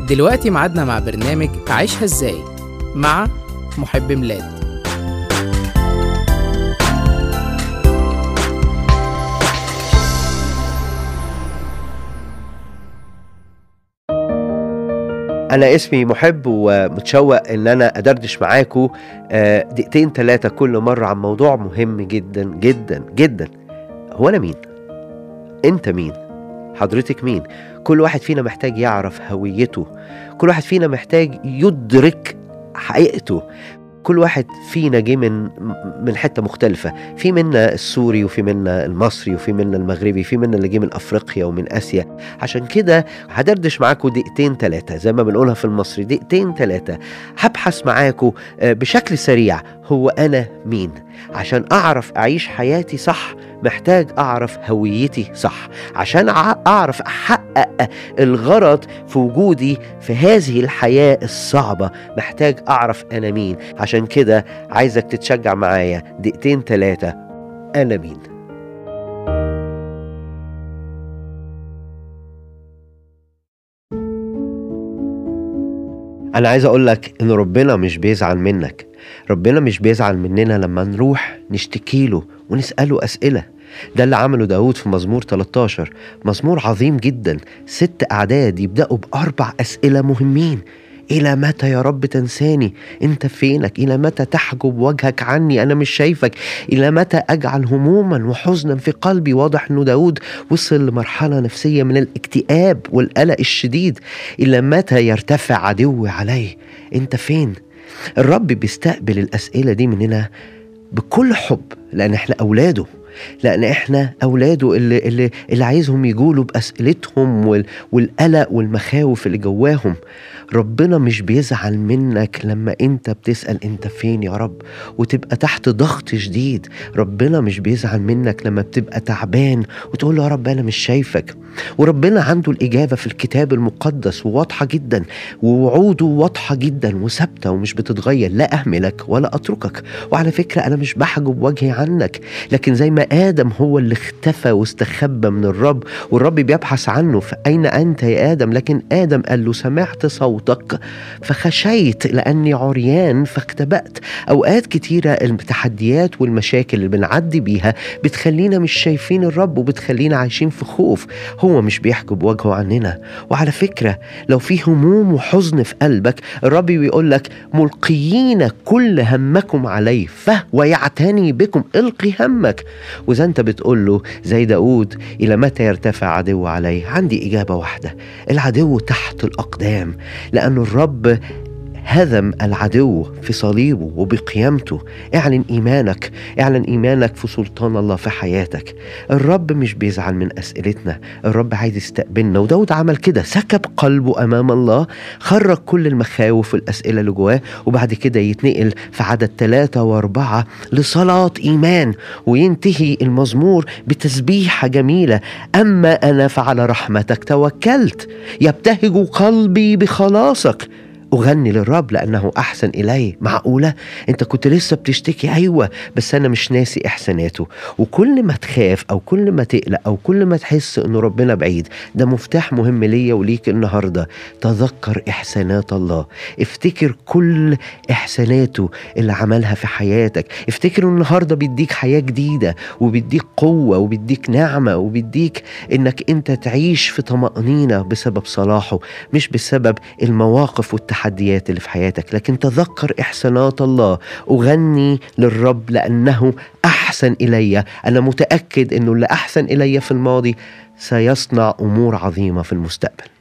دلوقتي ميعادنا مع برنامج عيشها ازاي مع محب ميلاد أنا اسمي محب ومتشوق إن أنا أدردش معاكم آه، دقيقتين ثلاثة كل مرة عن موضوع مهم جدا جدا جدا هو أنا مين؟ أنت مين؟ حضرتك مين؟ كل واحد فينا محتاج يعرف هويته كل واحد فينا محتاج يدرك حقيقته كل واحد فينا جه من من حته مختلفه في منا السوري وفي منا المصري وفي منا المغربي في منا اللي جه من افريقيا ومن اسيا عشان كده هدردش معاكم دقيقتين ثلاثه زي ما بنقولها في المصري دقيقتين ثلاثه هبحث معاكم آه، بشكل سريع هو انا مين عشان اعرف اعيش حياتي صح محتاج اعرف هويتي صح عشان أع- اعرف احقق الغرض في وجودي في هذه الحياه الصعبه محتاج اعرف انا مين عشان كده عايزك تتشجع معايا دقيقتين ثلاثه انا مين انا عايز اقول لك ان ربنا مش بيزعل منك ربنا مش بيزعل مننا لما نروح نشتكي له ونساله اسئله ده اللي عمله داود في مزمور 13 مزمور عظيم جدا ست أعداد يبدأوا بأربع أسئلة مهمين إلى متى يا رب تنساني؟ أنت فينك؟ إلى متى تحجب وجهك عني؟ أنا مش شايفك إلى متى أجعل هموما وحزنا في قلبي؟ واضح أنه داود وصل لمرحلة نفسية من الاكتئاب والقلق الشديد إلى متى يرتفع عدوي علي؟ أنت فين؟ الرب بيستقبل الأسئلة دي مننا بكل حب لأن إحنا أولاده لان احنا اولاده اللي اللي اللي عايزهم يجولوا باسئلتهم وال والقلق والمخاوف اللي جواهم ربنا مش بيزعل منك لما انت بتسال انت فين يا رب وتبقى تحت ضغط شديد ربنا مش بيزعل منك لما بتبقى تعبان وتقول له يا رب انا مش شايفك وربنا عنده الاجابه في الكتاب المقدس وواضحه جدا ووعوده واضحه جدا وثابته ومش بتتغير لا اهملك ولا اتركك وعلى فكره انا مش بحجب وجهي عنك لكن زي ما ادم هو اللي اختفى واستخبى من الرب والرب بيبحث عنه فاين انت يا ادم لكن ادم قال له سمعت صوتك فخشيت لاني عريان فاختبأت اوقات كتيره التحديات والمشاكل اللي بنعدي بيها بتخلينا مش شايفين الرب وبتخلينا عايشين في خوف هو مش بيحجب وجهه عننا وعلى فكره لو في هموم وحزن في قلبك الرب بيقول لك ملقيين كل همكم عليه فهو يعتني بكم القي همك واذا انت بتقول له زي داود الى متى يرتفع عدو علي عندي اجابه واحده العدو تحت الاقدام لان الرب هزم العدو في صليبه وبقيامته اعلن ايمانك اعلن ايمانك في سلطان الله في حياتك الرب مش بيزعل من اسئلتنا الرب عايز يستقبلنا وداود عمل كده سكب قلبه امام الله خرج كل المخاوف والاسئله اللي جواه وبعد كده يتنقل في عدد ثلاثة واربعة لصلاة ايمان وينتهي المزمور بتسبيحة جميلة اما انا فعلى رحمتك توكلت يبتهج قلبي بخلاصك أغني للرب لأنه أحسن إلي معقولة أنت كنت لسه بتشتكي أيوة بس أنا مش ناسي إحساناته وكل ما تخاف أو كل ما تقلق أو كل ما تحس أنه ربنا بعيد ده مفتاح مهم ليا وليك النهاردة تذكر إحسانات الله افتكر كل إحساناته اللي عملها في حياتك افتكر إنه النهاردة بيديك حياة جديدة وبيديك قوة وبيديك نعمة وبيديك إنك أنت تعيش في طمأنينة بسبب صلاحه مش بسبب المواقف والتحديات اللي في حياتك لكن تذكر إحسانات الله أغني للرب لأنه أحسن إلي أنا متأكد أنه اللي أحسن إلي في الماضي سيصنع أمور عظيمة في المستقبل